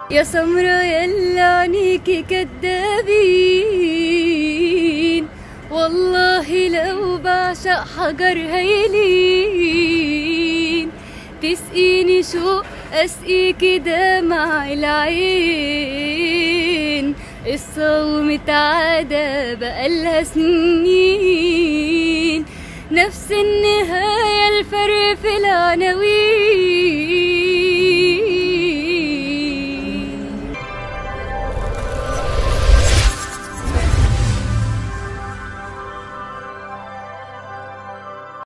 يا سمرة يلا عنيكي كدابين والله لو بعشق حجر هيلين تسقيني شوق اسقيكي دمع العين الصوم تعادى بقالها سنين نفس النهاية الفرق في العناوين